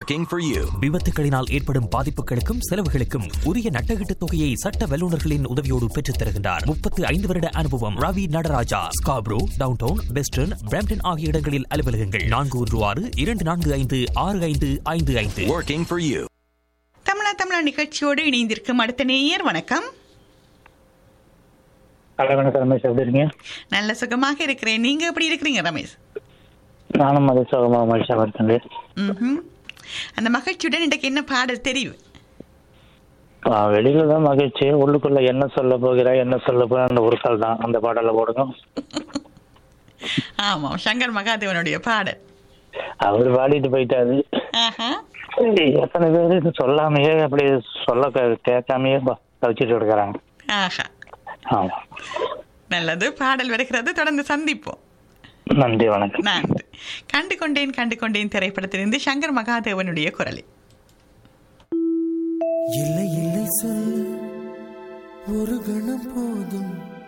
working for you. விபத்துகளினால் ஏற்படும் பாதிப்புகளுக்கும் செலவுகளுக்கும் உரிய நட்டகீட்டு தொகையை சட்ட வல்லுநர்களின் உதவியோடு பெற்றுத் தருகின்றார் முப்பத்து ஐந்து வருட அனுபவம் Ravi Nataraja Scarborough downtown western Brampton ஆகிய இடங்களில் அலுவலகங்கள் நான்கு ஒன்று ஆறு இரண்டு நான்கு ஐந்து ஆறு ஐந்து ஐந்து ஐந்து Working for you. தமிழா தமிழா நிகழ்ச்சியோடு இணைந்திருக்கும் அடுத்த நேயர் வணக்கம் ஹலோ வணக்கம் ரமேஷ் எப்படி இருக்கீங்க நல்ல சுகமாக இருக்கிறேன் நீங்க எப்படி இருக்கிறீங்க ரமேஷ் நானும் அது சுகமாக மகிழ்ச்சியாக இருக்கேன் ம்ஹும். அந்த மகிழ்ச்சியுடன் இன்றைக்கு என்ன பாடல் தெரியும் வெளியில தான் மகிழ்ச்சி உள்ளுக்குள்ள என்ன சொல்ல போகிறா என்ன சொல்ல போகிற அந்த உருக்கள் தான் அந்த பாடலை போடுங்க ஆமாம் சங்கர் மகாதேவனுடைய பாடல் அவர் பாடிட்டு போயிட்டாரு ஆஹா எத்தனை பேர் இது சொல்லாமையே அப்படி சொல்ல கே- கேட்காமையே ப- கழிச்சிட்டு இருக்கிறாங்க ஆஹா ஆமா நல்லது பாடல் வருகிறது தொடர்ந்து சந்திப்போம் நன்றி வணக்கம் நன்றி கண்டு கொண்டேன் கண்டு கொண்டேன் திரைப்படத்திலிருந்து சங்கர் மகாதேவனுடைய குரலில் இல்லை இல்லை சொல்ல ஒரு கணம் போதும்